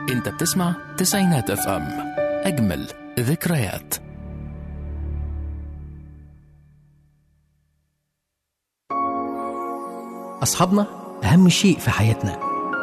انت بتسمع تسعينات اف ام اجمل ذكريات أصحابنا أهم شيء في حياتنا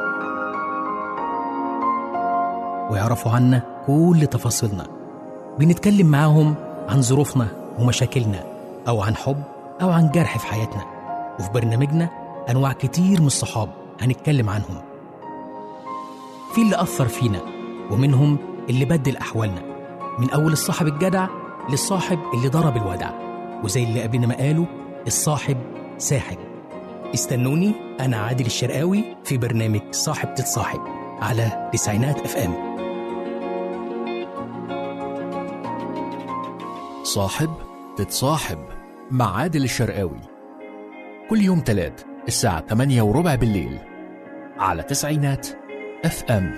ويعرفوا عنا كل تفاصيلنا بنتكلم معاهم عن ظروفنا ومشاكلنا أو عن حب أو عن جرح في حياتنا وفي برنامجنا أنواع كتير من الصحاب هنتكلم عنهم في اللي أثر فينا ومنهم اللي بدل أحوالنا من أول الصاحب الجدع للصاحب اللي ضرب الودع وزي اللي قبلنا ما قالوا الصاحب ساحب استنوني أنا عادل الشرقاوي في برنامج صاحب تتصاحب على تسعينات اف ام صاحب تتصاحب مع عادل الشرقاوي كل يوم تلات الساعة 8 وربع بالليل على تسعينات اف ام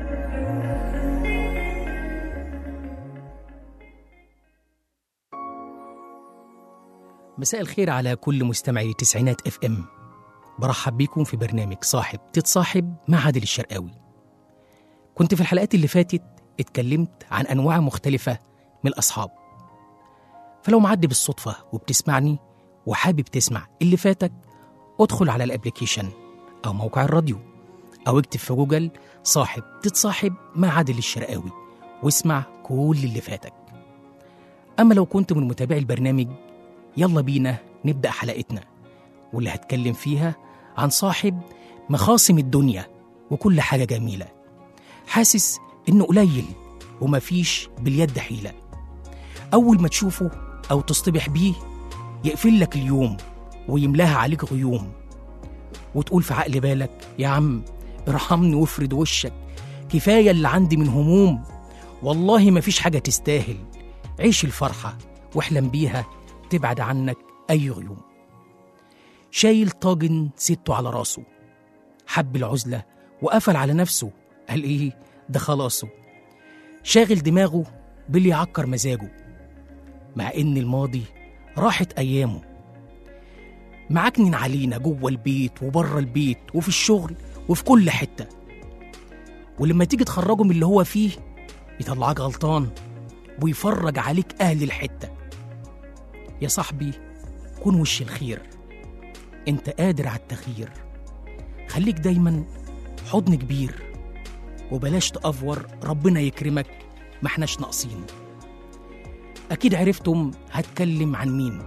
مساء الخير على كل مستمعي تسعينات اف ام برحب بيكم في برنامج صاحب تتصاحب مع عادل الشرقاوي كنت في الحلقات اللي فاتت اتكلمت عن انواع مختلفة من الاصحاب فلو معدي بالصدفة وبتسمعني وحابب تسمع اللي فاتك ادخل على الابليكيشن او موقع الراديو او اكتب في جوجل صاحب تتصاحب مع عادل الشرقاوي واسمع كل اللي فاتك اما لو كنت من متابعي البرنامج يلا بينا نبدأ حلقتنا واللي هتكلم فيها عن صاحب مخاصم الدنيا وكل حاجة جميلة حاسس إنه قليل ومفيش باليد حيلة أول ما تشوفه أو تصطبح بيه يقفل لك اليوم ويملاها عليك غيوم وتقول في عقل بالك يا عم ارحمني وافرد وشك كفاية اللي عندي من هموم والله مفيش حاجة تستاهل عيش الفرحة واحلم بيها تبعد عنك أي غيوم شايل طاجن سته على راسه حب العزلة وقفل على نفسه قال إيه ده خلاصه شاغل دماغه باللي يعكر مزاجه مع إن الماضي راحت أيامه معكنن علينا جوه البيت وبره البيت وفي الشغل وفي كل حتة ولما تيجي تخرجه من اللي هو فيه يطلعك غلطان ويفرج عليك أهل الحتة يا صاحبي كن وش الخير انت قادر على التغيير خليك دايما حضن كبير وبلاش تأفور ربنا يكرمك ما احناش ناقصين أكيد عرفتم هتكلم عن مين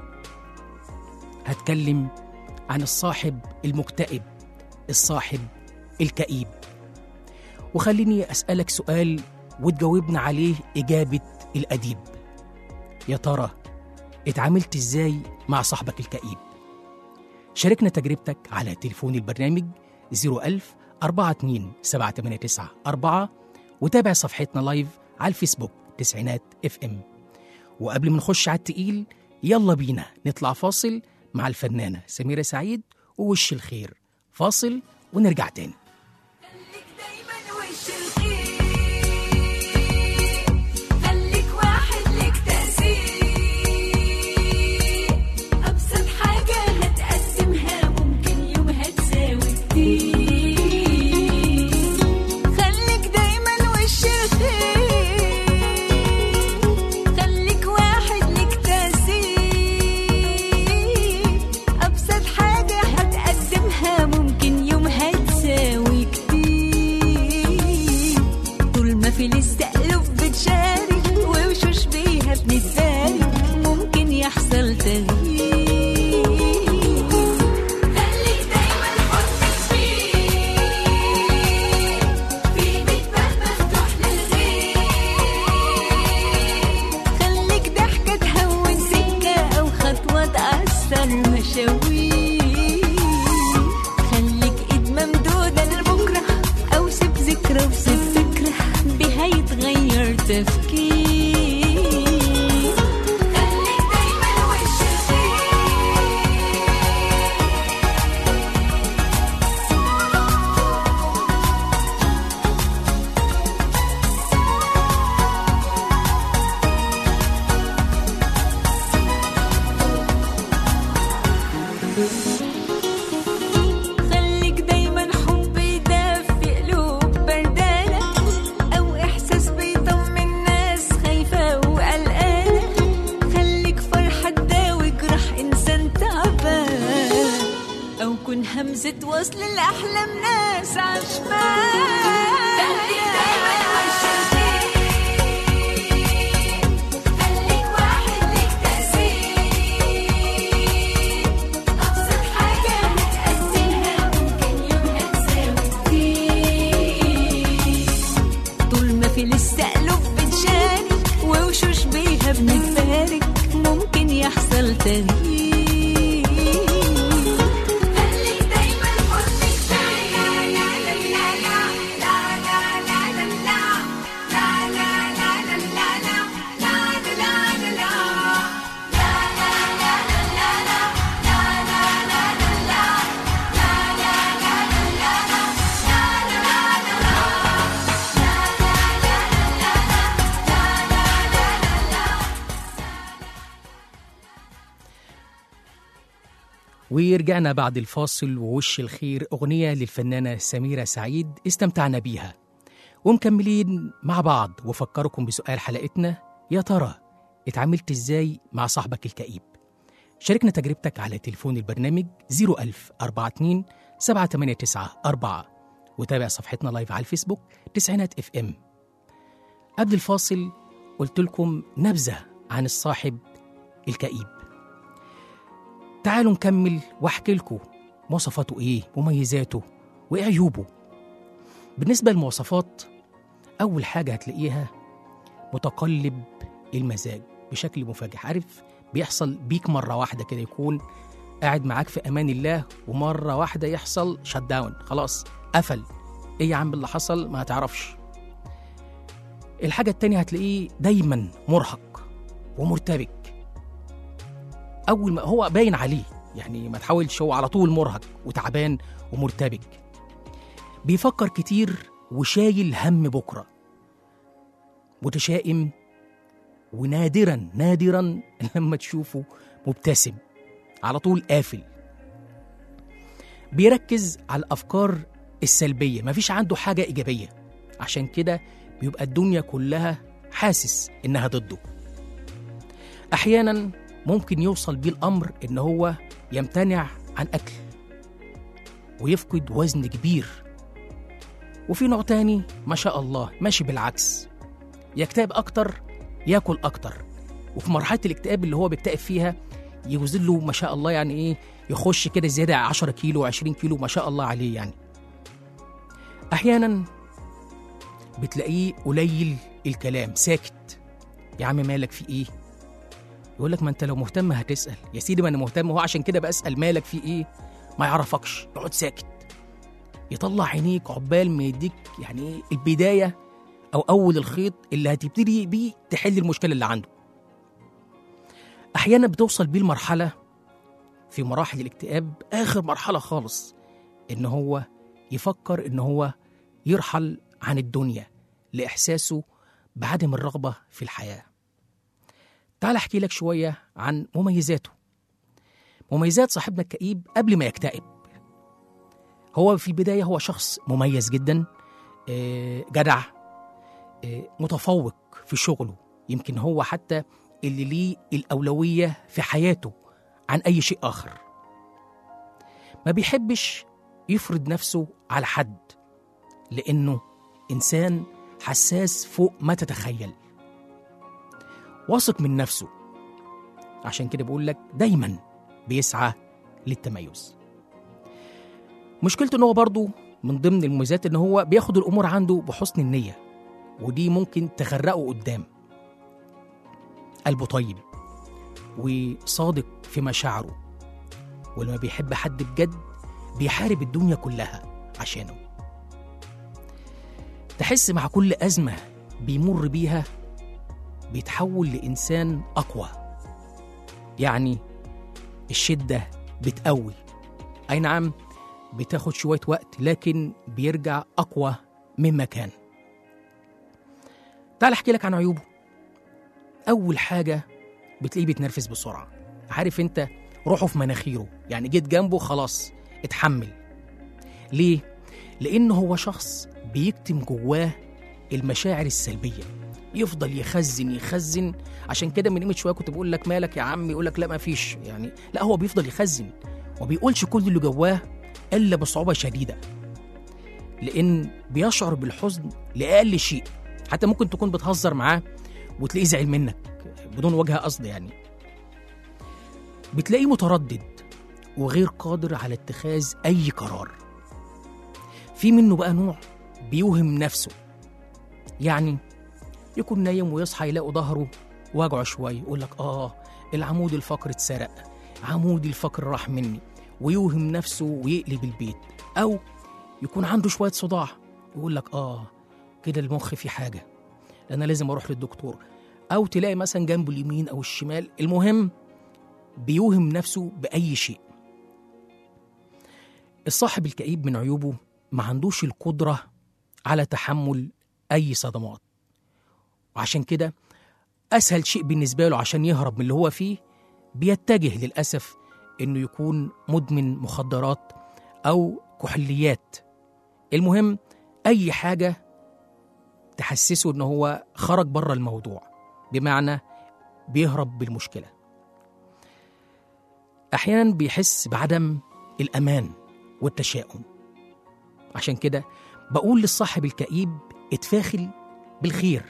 هتكلم عن الصاحب المكتئب الصاحب الكئيب وخليني أسألك سؤال وتجاوبنا عليه إجابة الأديب يا ترى اتعاملت ازاي مع صاحبك الكئيب شاركنا تجربتك على تليفون البرنامج 01000 42 789 4 وتابع صفحتنا لايف على الفيسبوك تسعينات اف ام وقبل ما نخش على التقيل يلا بينا نطلع فاصل مع الفنانة سميرة سعيد ووش الخير فاصل ونرجع تاني خليك دايما وش الخير خليك واحد لك تأثير أبسط حاجة هتقسمها ممكن يومها تساوي كتير خليك دايما وش الخير خليك واحد لك تأثير أبسط حاجة هتقدمها ممكن يومها تساوي كتير طول ما في الاستألف بتشارك ووشوش بيها بنتبارك ممكن يحصل تغيير خليك دايما حضنك فيه في بيتك مفتوح للغير خليك ضحكة تهون سكة أو خطوة تأثر مشاوير خليك إيد ممدودة لبكرة أو سيب ذكرى وسيب فكرة بها يتغير تفكير خليك دايما وش الخير خليك دايما حب يدفي قلوب بردانة أو كن همزة وصل لأحلام ناس عشمان خليك دايما خليك واحد ليك تأثير أبسط حاجة هتقدمها ممكن يومها تساوي كتير طول ما في لسه قلوب بتشارك ووشوش بيها بنتبارك ممكن يحصل تغيير خليك دايما حزنك لا لا لا لا لا لا لا لا لا لا لا لا لا لا لا لا لا لا ورجعنا بعد الفاصل ووش الخير أغنية للفنانة سميرة سعيد استمتعنا بيها ومكملين مع بعض وفكركم بسؤال حلقتنا يا ترى اتعاملت ازاي مع صاحبك الكئيب شاركنا تجربتك على تليفون البرنامج 01000 42 789 4 وتابع صفحتنا لايف على الفيسبوك تسعينات اف ام قبل الفاصل قلت لكم نبذة عن الصاحب الكئيب تعالوا نكمل واحكي لكم مواصفاته ايه مميزاته وايه عيوبه بالنسبة للمواصفات أول حاجة هتلاقيها متقلب المزاج بشكل مفاجئ عارف بيحصل بيك مرة واحدة كده يكون قاعد معاك في أمان الله ومرة واحدة يحصل شت داون خلاص قفل إيه يا عم اللي حصل ما تعرفش الحاجة التانية هتلاقيه دايما مرهق ومرتبك أول ما هو باين عليه يعني ما تحاولش هو على طول مرهق وتعبان ومرتبك بيفكر كتير وشايل هم بكرة متشائم ونادرا نادرا لما تشوفه مبتسم على طول قافل بيركز على الأفكار السلبية مفيش عنده حاجة إيجابية عشان كده بيبقى الدنيا كلها حاسس إنها ضده أحيانا ممكن يوصل بيه الأمر إن هو يمتنع عن أكل ويفقد وزن كبير وفي نوع تاني ما شاء الله ماشي بالعكس يكتئب أكتر ياكل أكتر وفي مرحلة الاكتئاب اللي هو بيكتئب فيها يوزن له ما شاء الله يعني إيه يخش كده زيادة 10 كيلو 20 كيلو ما شاء الله عليه يعني أحيانا بتلاقيه قليل الكلام ساكت يا عم مالك في إيه يقول لك ما انت لو مهتم هتسال يا سيدي ما انا مهتم هو عشان كده بسال مالك في ايه ما يعرفكش يقعد ساكت يطلع عينيك عقبال ما يديك يعني ايه البدايه او اول الخيط اللي هتبتدي بيه تحل المشكله اللي عنده احيانا بتوصل بيه المرحله في مراحل الاكتئاب اخر مرحله خالص ان هو يفكر ان هو يرحل عن الدنيا لاحساسه بعدم الرغبه في الحياه تعال احكي لك شويه عن مميزاته مميزات صاحبنا الكئيب قبل ما يكتئب هو في البدايه هو شخص مميز جدا آه، جدع آه، متفوق في شغله يمكن هو حتى اللي ليه الاولويه في حياته عن اي شيء اخر ما بيحبش يفرض نفسه على حد لانه انسان حساس فوق ما تتخيل واثق من نفسه عشان كده بقول لك دايما بيسعى للتميز مشكلته ان هو برضه من ضمن المميزات ان هو بياخد الامور عنده بحسن النيه ودي ممكن تغرقه قدام قلبه طيب وصادق في مشاعره ولما بيحب حد بجد بيحارب الدنيا كلها عشانه تحس مع كل أزمة بيمر بيها بيتحول لإنسان أقوى يعني الشدة بتقوي أي نعم بتاخد شوية وقت لكن بيرجع أقوى مما كان تعال أحكي لك عن عيوبه أول حاجة بتلاقيه بيتنرفز بسرعة عارف أنت روحه في مناخيره يعني جيت جنبه خلاص اتحمل ليه؟ لأنه هو شخص بيكتم جواه المشاعر السلبية يفضل يخزن يخزن عشان كده من قيمة شوية كنت بقول لك مالك يا عم يقول لك لا ما فيش يعني لا هو بيفضل يخزن وبيقولش كل اللي جواه إلا بصعوبة شديدة لأن بيشعر بالحزن لأقل شيء حتى ممكن تكون بتهزر معاه وتلاقيه زعل منك بدون وجه قصد يعني بتلاقيه متردد وغير قادر على اتخاذ أي قرار في منه بقى نوع بيوهم نفسه يعني يكون نايم ويصحى يلاقي ظهره واجعه شوية يقول لك آه العمود الفقري اتسرق عمود الفقر راح مني ويوهم نفسه ويقلب البيت أو يكون عنده شوية صداع يقول لك آه كده المخ فيه حاجة أنا لازم أروح للدكتور أو تلاقي مثلا جنبه اليمين أو الشمال المهم بيوهم نفسه بأي شيء الصاحب الكئيب من عيوبه ما عندوش القدرة على تحمل أي صدمات وعشان كده أسهل شيء بالنسبة له عشان يهرب من اللي هو فيه بيتجه للأسف إنه يكون مدمن مخدرات أو كحوليات المهم أي حاجة تحسسه إن هو خرج بره الموضوع بمعنى بيهرب بالمشكلة أحيانا بيحس بعدم الأمان والتشاؤم عشان كده بقول للصاحب الكئيب اتفاخل بالخير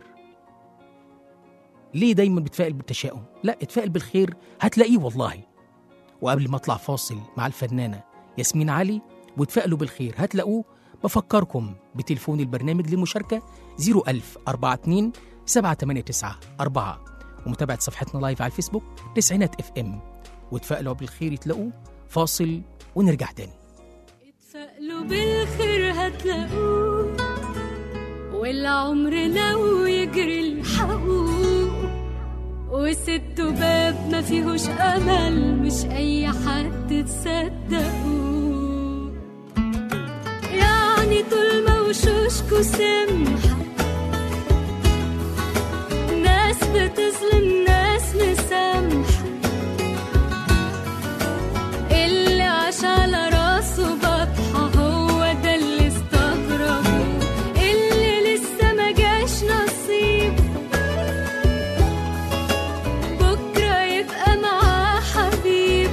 ليه دايما بتفائل بالتشاؤم لا اتفائل بالخير هتلاقيه والله وقبل ما اطلع فاصل مع الفنانة ياسمين علي وتفائلوا بالخير هتلاقوه بفكركم بتليفون البرنامج للمشاركة 01000 42 789 4 ومتابعة صفحتنا لايف على الفيسبوك تسعينات اف ام وتفائلوا بالخير تلاقوه فاصل ونرجع تاني اتفائلوا بالخير هتلاقوه والعمر لو يجري الحقوق وست باب ما فيهوش امل مش اي حد تصدقوه يعني طول ما وشوشكوا سمحة ناس بتظلم ناس مسامحة اللي عاش على راسه بطحة هو ده اللي استغربه اللي لسه ما جاش نصيب بكرة يبقى معاه حبيب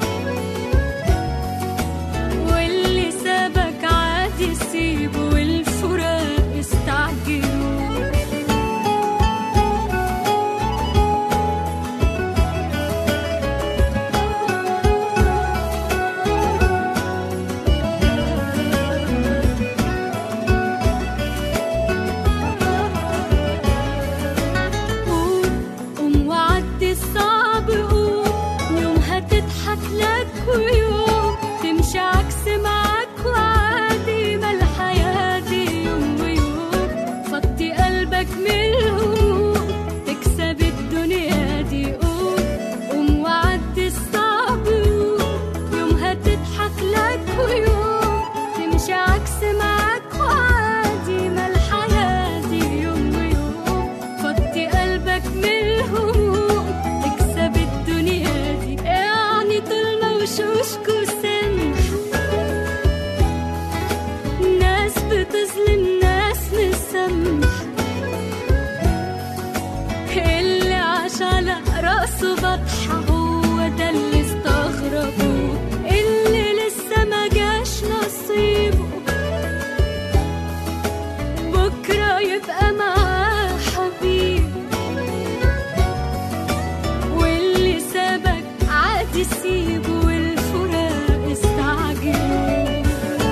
واللي سابك عادي سيبه والفراق استعجلوا قوم قوم وعدي الصعب قوم يوم هتضحك لك ويوم تمشي عكس معاك وعادي ما الحياة دي يوم ويوم فضي قلبك من الهموم تكسب الدنيا دي قوم قوم وعدي الصعب قوم يوم هتضحك لك ويوم تمشي عكس معاك وعادي ما الحياة دي يوم ويوم فضي قلبك من الهموم تكسب الدنيا دي يعني طول ما وشوشكوا سمحة ناس بتظلم ناس مسامحة اللي عاش على راسه بطحة هو ده اللي استغربوه اللي لسه ما جاش نصيبه بكرة يبقى معاه حبيب واللي سابك عادي سيبه والفراق استعجلوا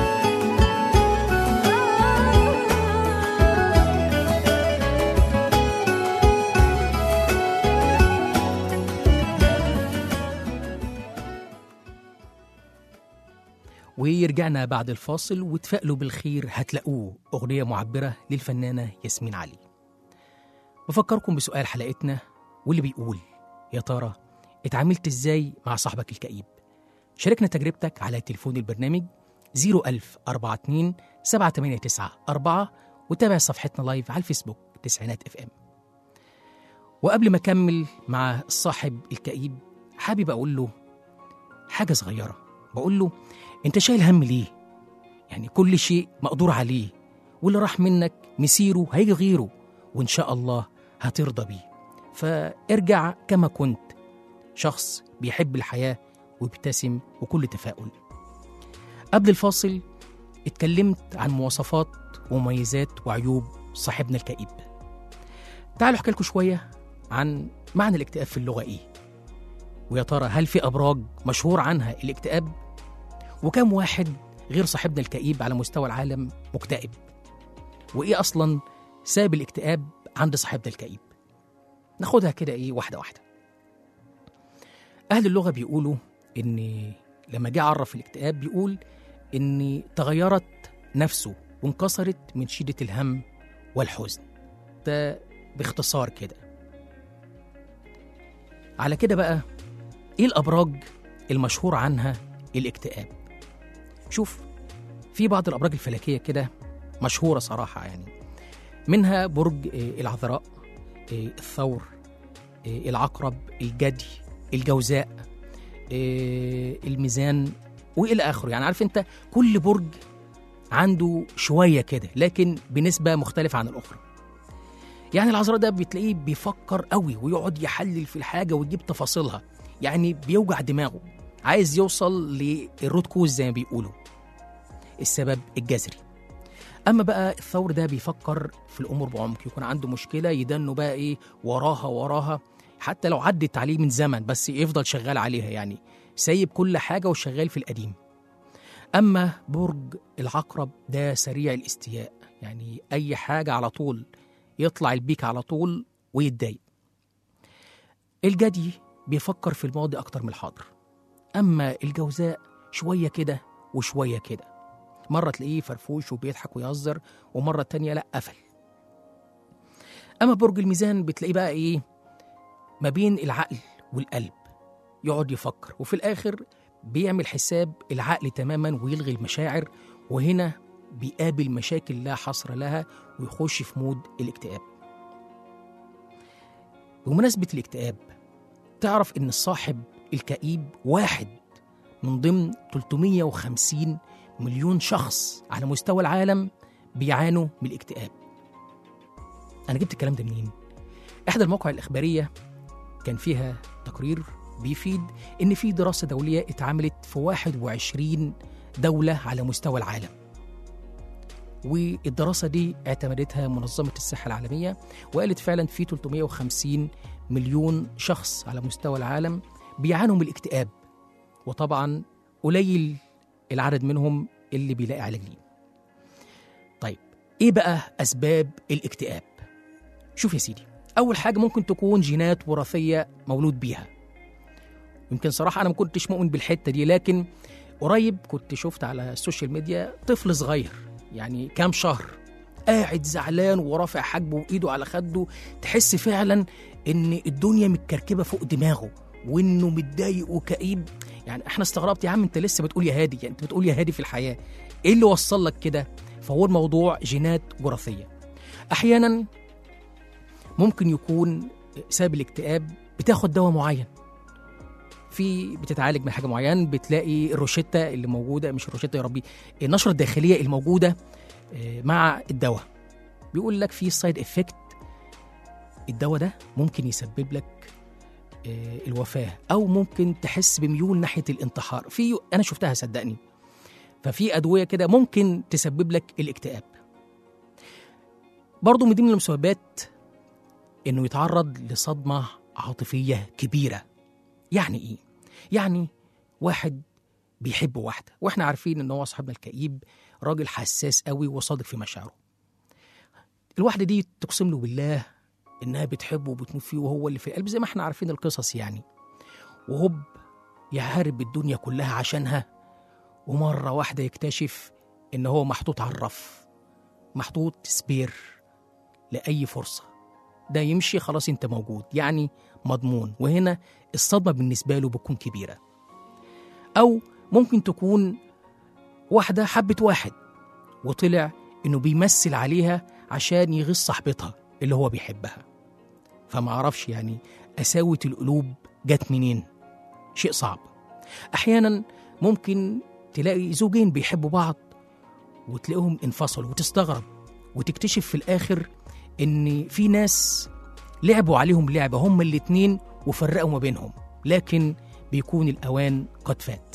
ورجعنا بعد الفاصل وتفائلوا بالخير هتلاقوه أغنية معبرة للفنانة ياسمين علي بفكركم بسؤال حلقتنا واللي بيقول يا ترى اتعاملت ازاي مع صاحبك الكئيب شاركنا تجربتك على تليفون البرنامج 01000 42 789 4 وتابع صفحتنا لايف على الفيسبوك تسعينات اف ام وقبل ما اكمل مع الصاحب الكئيب حابب اقول له حاجه صغيره بقول له انت شايل هم ليه يعني كل شيء مقدور عليه واللي راح منك مسيره هيجي غيره وان شاء الله هترضى بيه فارجع كما كنت شخص بيحب الحياه وابتسم وكل تفاؤل قبل الفاصل اتكلمت عن مواصفات ومميزات وعيوب صاحبنا الكئيب تعالوا احكي لكم شوية عن معنى الاكتئاب في اللغة ايه ويا ترى هل في أبراج مشهور عنها الاكتئاب وكم واحد غير صاحبنا الكئيب على مستوى العالم مكتئب وايه اصلا سبب الاكتئاب عند صاحبنا الكئيب ناخدها كده ايه واحده واحده اهل اللغه بيقولوا ان لما جه عرف الاكتئاب بيقول ان تغيرت نفسه وانكسرت من شده الهم والحزن ده باختصار كده على كده بقى ايه الابراج المشهور عنها الاكتئاب شوف في بعض الابراج الفلكيه كده مشهوره صراحه يعني منها برج آه، العذراء آه، الثور آه، العقرب الجدي الجوزاء آه، الميزان والى اخره يعني عارف انت كل برج عنده شويه كده لكن بنسبه مختلفه عن الاخرى يعني العذراء ده بتلاقيه بيفكر قوي ويقعد يحلل في الحاجه ويجيب تفاصيلها يعني بيوجع دماغه عايز يوصل للروت كوز زي ما بيقولوا السبب الجذري اما بقى الثور ده بيفكر في الامور بعمق يكون عنده مشكله يدنه بقى ايه وراها وراها حتى لو عدت عليه من زمن بس يفضل شغال عليها يعني سايب كل حاجه وشغال في القديم اما برج العقرب ده سريع الاستياء يعني اي حاجه على طول يطلع البيك على طول ويتضايق الجدي بيفكر في الماضي اكتر من الحاضر اما الجوزاء شويه كده وشويه كده مرة تلاقيه فرفوش وبيضحك ويهزر ومرة تانية لأ قفل أما برج الميزان بتلاقيه بقى إيه ما بين العقل والقلب يقعد يفكر وفي الآخر بيعمل حساب العقل تماما ويلغي المشاعر وهنا بيقابل مشاكل لا حصر لها ويخش في مود الاكتئاب بمناسبة الاكتئاب تعرف إن الصاحب الكئيب واحد من ضمن 350 مليون شخص على مستوى العالم بيعانوا من الاكتئاب أنا جبت الكلام ده منين؟ إحدى المواقع الإخبارية كان فيها تقرير بيفيد إن في دراسة دولية اتعملت في 21 دولة على مستوى العالم والدراسة دي اعتمدتها منظمة الصحة العالمية وقالت فعلا في 350 مليون شخص على مستوى العالم بيعانوا من الاكتئاب وطبعا قليل العدد منهم اللي بيلاقي علاج ليه طيب ايه بقى اسباب الاكتئاب شوف يا سيدي اول حاجه ممكن تكون جينات وراثيه مولود بيها يمكن صراحه انا ما كنتش مؤمن بالحته دي لكن قريب كنت شفت على السوشيال ميديا طفل صغير يعني كام شهر قاعد زعلان ورافع حاجبه وايده على خده تحس فعلا ان الدنيا متكركبه فوق دماغه وانه متضايق وكئيب يعني احنا استغربت يا عم انت لسه بتقول يا هادي يعني انت بتقول يا هادي في الحياه ايه اللي وصل لك كده فهو الموضوع جينات وراثيه احيانا ممكن يكون سبب الاكتئاب بتاخد دواء معين في بتتعالج من حاجه معينه بتلاقي الروشته اللي موجوده مش الروشته يا ربي النشره الداخليه الموجوده آه، مع الدواء بيقول لك في سايد افكت الدواء ده ممكن يسبب لك آه، الوفاه او ممكن تحس بميول ناحيه الانتحار في انا شفتها صدقني ففي ادويه كده ممكن تسبب لك الاكتئاب برضه من ضمن المسببات انه يتعرض لصدمه عاطفيه كبيره يعني ايه يعني واحد بيحب واحده واحنا عارفين ان هو صاحبنا الكئيب راجل حساس قوي وصادق في مشاعره الواحده دي تقسم له بالله انها بتحبه وبتموت فيه وهو اللي في القلب زي ما احنا عارفين القصص يعني وهوب يحارب الدنيا كلها عشانها ومره واحده يكتشف ان هو محطوط على الرف محطوط سبير لاي فرصه ده يمشي خلاص انت موجود يعني مضمون وهنا الصدمه بالنسبه له بتكون كبيره او ممكن تكون واحده حبت واحد وطلع انه بيمثل عليها عشان يغيظ صاحبتها اللي هو بيحبها فما اعرفش يعني قساوه القلوب جت منين شيء صعب احيانا ممكن تلاقي زوجين بيحبوا بعض وتلاقيهم انفصلوا وتستغرب وتكتشف في الاخر ان في ناس لعبوا عليهم لعبه هما الاتنين وفرقوا ما بينهم لكن بيكون الأوان قد فات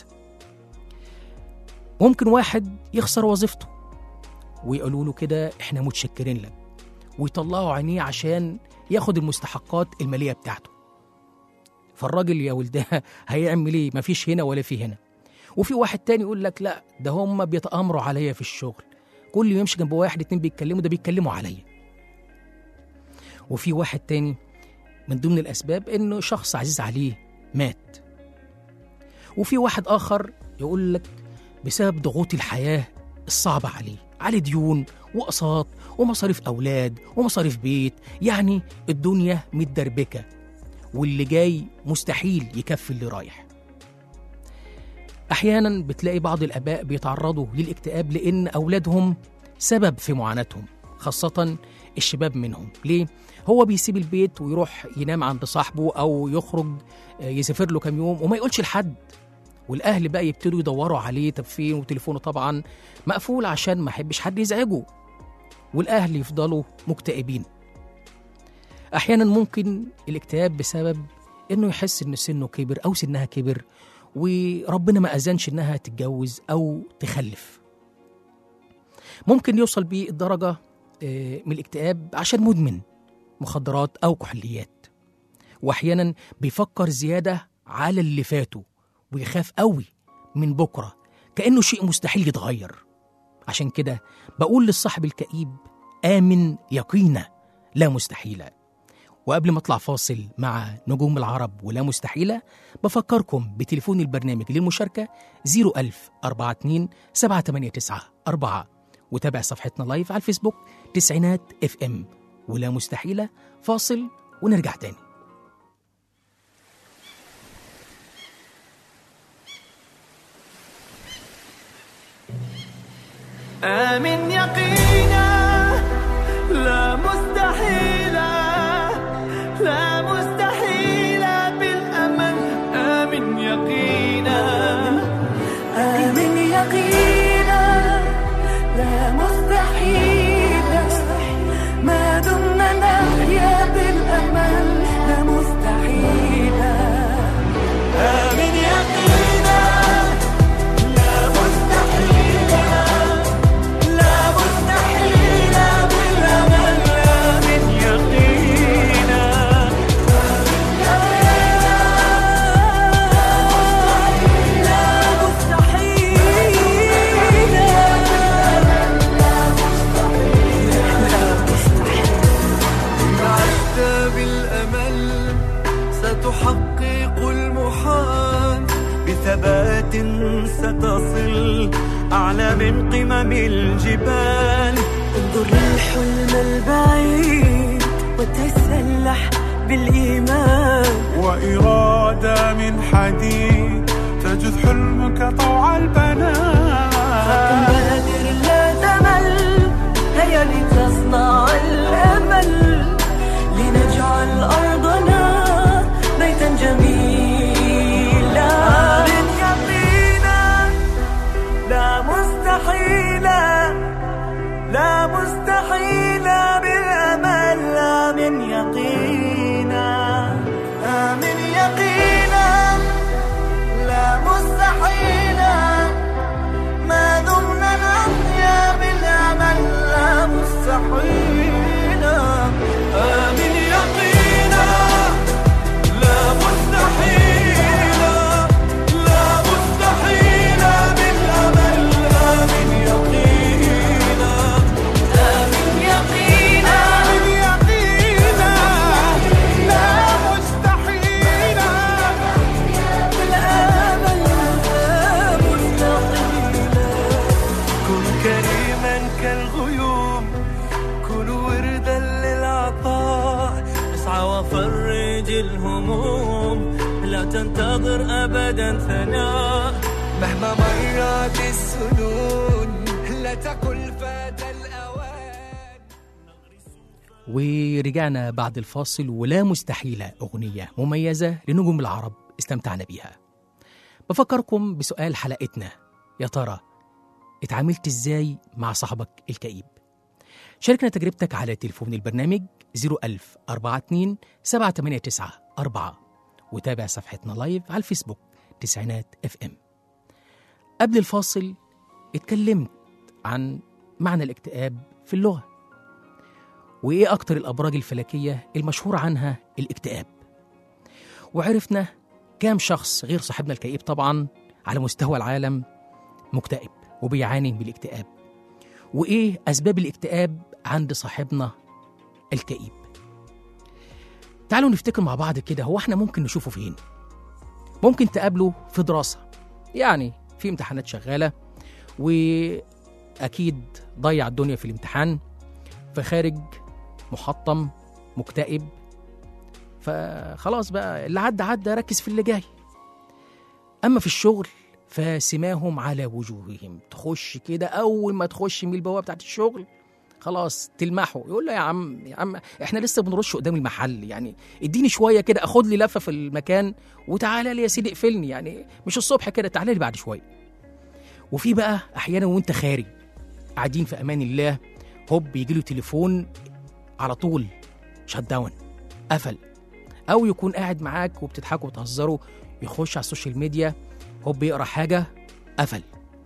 ممكن واحد يخسر وظيفته ويقولوا له كده احنا متشكرين لك ويطلعوا عينيه عشان ياخد المستحقات المالية بتاعته فالراجل يا ولدها هيعمل ايه مفيش هنا ولا في هنا وفي واحد تاني يقول لك لا ده هم بيتآمروا عليا في الشغل كل ما يمشي جنب واحد اتنين بيتكلموا ده بيتكلموا عليا وفي واحد تاني من ضمن الأسباب إنه شخص عزيز عليه مات وفي واحد آخر يقول لك بسبب ضغوط الحياة الصعبة عليه عليه ديون وأقساط ومصاريف أولاد ومصاريف بيت يعني الدنيا متدربكة واللي جاي مستحيل يكفي اللي رايح أحيانا بتلاقي بعض الآباء بيتعرضوا للاكتئاب لأن أولادهم سبب في معاناتهم خاصة الشباب منهم ليه؟ هو بيسيب البيت ويروح ينام عند صاحبه أو يخرج آه، يسافر له كام يوم وما يقولش لحد والأهل بقى يبتدوا يدوروا عليه طب فين وتليفونه طبعا مقفول عشان ما يحبش حد يزعجه والأهل يفضلوا مكتئبين أحيانا ممكن الاكتئاب بسبب إنه يحس إن سنه كبر أو سنها كبر وربنا ما أذنش إنها تتجوز أو تخلف ممكن يوصل بيه الدرجة آه، من الاكتئاب عشان مدمن مخدرات أو كحوليات وأحيانا بيفكر زيادة على اللي فاته ويخاف قوي من بكرة كأنه شيء مستحيل يتغير عشان كده بقول للصاحب الكئيب آمن يقينا لا مستحيلة وقبل ما اطلع فاصل مع نجوم العرب ولا مستحيلة بفكركم بتليفون البرنامج للمشاركة 01000 42 789 4 وتابع صفحتنا لايف على الفيسبوك تسعينات اف ام ولا مستحيلة فاصل ونرجع تاني آمن يقينا لا مستحيلا لا مستحيلا بالأمل آمن يقينا آمن يقينا لا مستحيلا ما دمنا نحيا بالأمل لا مستحيلا آمن يقينا لا مستحيلا لا مستحيلا بالأمل آمن يقينا لا عشت بالأمل ستحقق المحال بثبات ستصل أعلى من قمم الجبال انظر للحلم البعيد وتسلح بالإيمان وإرادة من حديد تجد حلمك طوع البنات بادر لا تمل هيا لتصنع الأمل لنجعل أرضنا بيتا جميلا آمن يقينا لا مستحيلا لا مستحيلا بالأمل آمن يقينا آمن يقينا لا مستحيلا ما دمنا نحيا بالأمل لا مستحيلا آمن يقينا لا مستحيلا لا مستحيلا بالأمل آمن يقينا آمن يقينا آمن يقينا لا مستحيلا بالأمل لا مستحيلا كن كريما كالغيوم كن وردا للعطاء اسعى وفرج الهموم لا تنتظر ابدا ثناء مهما مرت السنون لا تقل فات الاوان ورجعنا بعد الفاصل ولا مستحيلة أغنية مميزة لنجوم العرب استمتعنا بيها بفكركم بسؤال حلقتنا يا ترى اتعاملت ازاي مع صاحبك الكئيب شاركنا تجربتك على تليفون البرنامج 01000 42 789 4 وتابع صفحتنا لايف على الفيسبوك تسعينات اف ام قبل الفاصل اتكلمت عن معنى الاكتئاب في اللغة وإيه أكتر الأبراج الفلكية المشهور عنها الاكتئاب وعرفنا كام شخص غير صاحبنا الكئيب طبعا على مستوى العالم مكتئب وبيعاني من الاكتئاب وإيه أسباب الاكتئاب عند صاحبنا الكئيب تعالوا نفتكر مع بعض كده هو احنا ممكن نشوفه فين ممكن تقابله في دراسة يعني في امتحانات شغالة وأكيد ضيع الدنيا في الامتحان فخارج محطم مكتئب فخلاص بقى اللي عدى عدى ركز في اللي جاي أما في الشغل فسماهم على وجوههم تخش كده أول ما تخش من البوابة بتاعت الشغل خلاص تلمحه يقول له يا عم يا عم احنا لسه بنرش قدام المحل يعني اديني شويه كده اخد لي لفه في المكان وتعالى لي يا سيدي اقفلني يعني مش الصبح كده تعالى لي بعد شويه وفي بقى احيانا وانت خارج قاعدين في امان الله هوب يجي له تليفون على طول شت داون قفل او يكون قاعد معاك وبتضحكوا وتهزروا يخش على السوشيال ميديا هوب يقرا حاجه قفل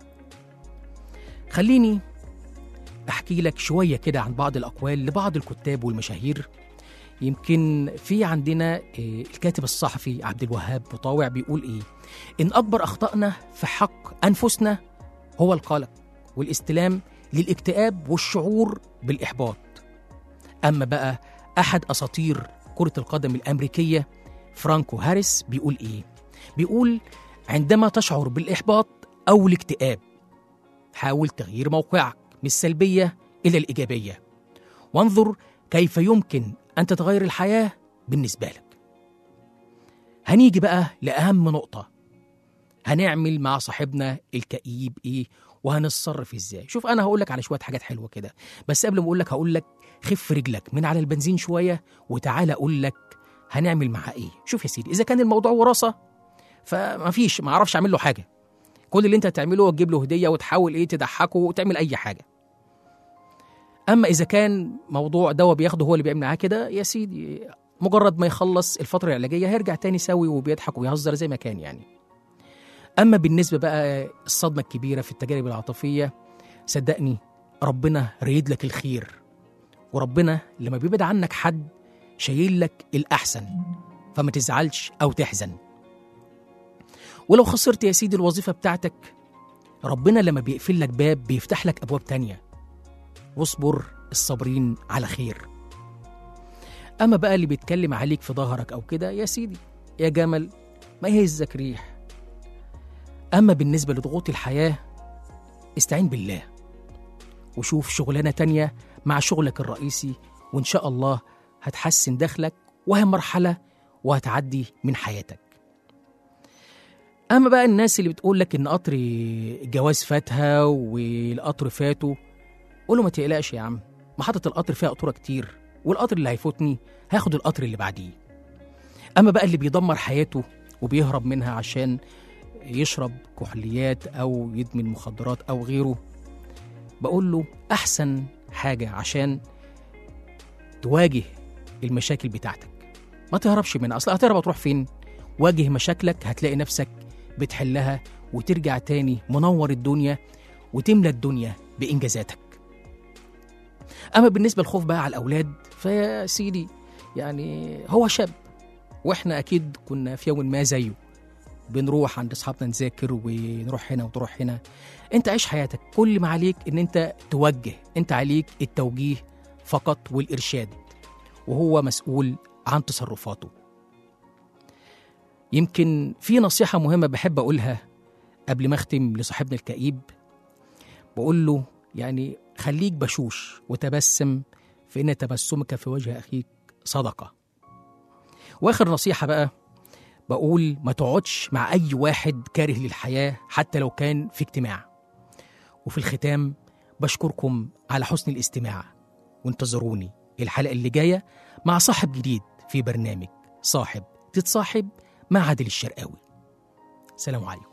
خليني احكي لك شويه كده عن بعض الاقوال لبعض الكتاب والمشاهير يمكن في عندنا آه، الكاتب الصحفي عبد الوهاب مطاوع بيقول ايه ان اكبر اخطائنا في حق انفسنا هو القلق والاستلام للاكتئاب والشعور بالاحباط اما بقى احد اساطير كره القدم الامريكيه فرانكو هاريس بيقول ايه بيقول عندما تشعر بالاحباط او الاكتئاب حاول تغيير موقعك من السلبيه الى الايجابيه وانظر كيف يمكن ان تتغير الحياه بالنسبه لك هنيجي بقى لاهم نقطه هنعمل مع صاحبنا الكئيب ايه وهنتصرف ازاي شوف انا هقول لك على شويه حاجات حلوه كده بس قبل ما اقول لك هقول لك خف رجلك من على البنزين شويه وتعالى اقول لك هنعمل معاه ايه شوف يا سيدي اذا كان الموضوع وراثه فما فيش ما اعرفش اعمل له حاجه كل اللي انت هتعمله تجيب له هديه وتحاول ايه تضحكه وتعمل اي حاجه اما اذا كان موضوع دواء بياخده هو اللي بيعمل معاه كده يا سيدي مجرد ما يخلص الفتره العلاجيه هيرجع تاني سوي وبيضحك ويهزر زي ما كان يعني اما بالنسبه بقى الصدمه الكبيره في التجارب العاطفيه صدقني ربنا رايد لك الخير وربنا لما بيبعد عنك حد شايل لك الاحسن فما تزعلش او تحزن ولو خسرت يا سيدي الوظيفه بتاعتك ربنا لما بيقفل لك باب بيفتح لك ابواب تانية واصبر الصابرين على خير اما بقى اللي بيتكلم عليك في ظهرك او كده يا سيدي يا جمل ما يهزك ريح اما بالنسبه لضغوط الحياه استعين بالله وشوف شغلانه تانية مع شغلك الرئيسي وان شاء الله هتحسن دخلك وهي مرحله وهتعدي من حياتك اما بقى الناس اللي بتقول لك ان قطر الجواز فاتها والقطر فاته قول له ما تقلقش يا عم محطة القطر فيها قطورة كتير والقطر اللي هيفوتني هاخد القطر اللي بعديه أما بقى اللي بيدمر حياته وبيهرب منها عشان يشرب كحوليات أو يدمن مخدرات أو غيره بقول له أحسن حاجة عشان تواجه المشاكل بتاعتك ما تهربش منها أصل هتهرب هتروح فين واجه مشاكلك هتلاقي نفسك بتحلها وترجع تاني منور الدنيا وتملى الدنيا بإنجازاتك اما بالنسبه للخوف بقى على الاولاد فيا سيدي يعني هو شاب واحنا اكيد كنا في يوم ما زيه بنروح عند اصحابنا نذاكر ونروح هنا وتروح هنا انت عيش حياتك كل ما عليك ان انت توجه انت عليك التوجيه فقط والارشاد وهو مسؤول عن تصرفاته يمكن في نصيحه مهمه بحب اقولها قبل ما اختم لصاحبنا الكئيب بقول له يعني خليك بشوش وتبسم فإن تبسمك في وجه أخيك صدقة وآخر نصيحة بقى بقول ما تقعدش مع أي واحد كاره للحياة حتى لو كان في اجتماع وفي الختام بشكركم على حسن الاستماع وانتظروني الحلقة اللي جاية مع صاحب جديد في برنامج صاحب تتصاحب مع عادل الشرقاوي سلام عليكم